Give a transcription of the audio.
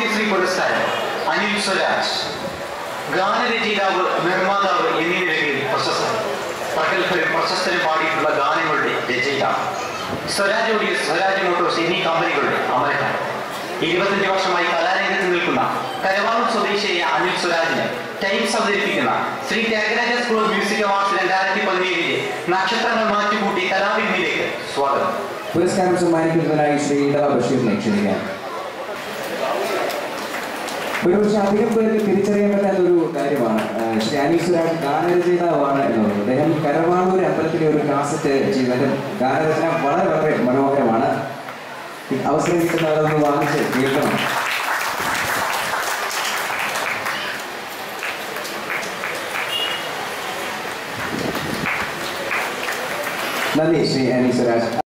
ഭാഗ്യശ്രീ പുരസ്കാരം അനിൽ സ്വരാജ് ഗാനരചയിതാവ് നിർമ്മാതാവ് എന്നീ നിലയിൽ പ്രശസ്തൻ പ്രഗത്ഭരും പ്രശസ്തരും പാടിയിട്ടുള്ള ഗാനങ്ങളുടെ രചയിതാവ് സ്വരാജ് ഓഡിയസ് സ്വരാജ് മോട്ടോഴ്സ് എന്നീ കമ്പനികളുടെ അമരക്കാരൻ ഇരുപത്തഞ്ച് വർഷമായി കലാരംഗത്ത് നിൽക്കുന്ന കരവാളൂർ സ്വദേശിയായ അനിൽ സ്വരാജിന് ടൈംസ് അവതരിപ്പിക്കുന്ന Sri Thyagaraja School of Music awards രണ്ടായിരത്തി പതിനേഴിലെ നക്ഷത്രങ്ങൾ മാറ്റിക്കൂട്ടി കലാവിരുന്നിലേക്ക് സ്വാഗതം പുരസ്കാരം സമ്മാനിക്കുന്നതിനായി ശ്രീ ഇടവ ബഷീറിനെ ക്ഷണിക്കാം ഒരുപക്ഷെ അധികം പേർക്ക് തിരിച്ചറിയാൻ പറ്റാത്ത ഒരു കാര്യമാണ് ആ, ശ്രീ അനിൽ സുരാജ് ഗാനരചയിതാവാണ് എന്നുള്ളത് അദ്ദേഹം കരവാളൂർ അമ്പലത്തിലെ ഒരു കാസറ്റ് ചെയ്തത് ഗാനരചന വളരെ വളരെ മനോഹരമാണ് ഈ അവസരം കിട്ടുന്നവരൊന്ന് വാങ്ങിച്ച് കേൾക്കണം നന്ദി ശ്രീ അനിൽ സുരാജ്